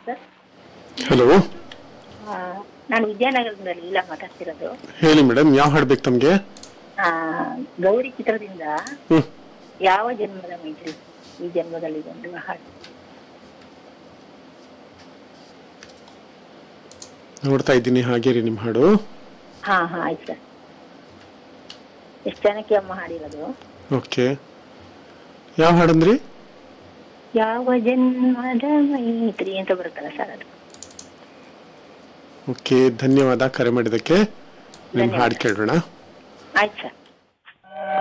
Sir hello ಆ, ನಾನು ವಿದ್ಯಾನಗರದಲ್ಲಿ ಇಲ್ಲ ಮಾತಾಡ್ತಿರೋದು ಹೇಳಿ ಮೇಡಮ್ ಯಾವ ಹಾಡು ಬೇಕು ತಮಗೆ ಆ, ಗೌರಿ ಚಿತ್ರದಿಂದ ಹ್ಮ್ ಯಾವ ಜನ್ಮದ ಮೈತ್ರಿ ಈ ಜನ್ಮದಲ್ಲಿ ಒಂದು ಹಾಡು ನೋಡ್ತಾ ಇದ್ದೀನಿ ಹಾಗೆ ರೀ ನಿಮ್ಮ ಹಾಡು ಹಾ ಹಾ ಆಯ್ತು ಸರ್ ಎಷ್ಟು ಜನಕ್ಕೆ ಅಮ್ಮ ಹಾಡಿರೋದು ಓಕೆ ಯಾವ ಹಾಡಂದ್ರಿ ಯಾವ ಜನ್ಮದ ಮೈತ್ರಿ ಅಂತ ಬರುತ್ತಲ್ಲ ಸರ್ ಅದು ಓಕೆ ಧನ್ಯವಾದ ಕರೆ ಮಾಡಿದ್ದಕ್ಕೆ ನಿಮ್ಮ ಧನ್ಯವಾದ. ಹಾಡು ಕೇಳೋಣ ಆಯ್ತು ಸರ್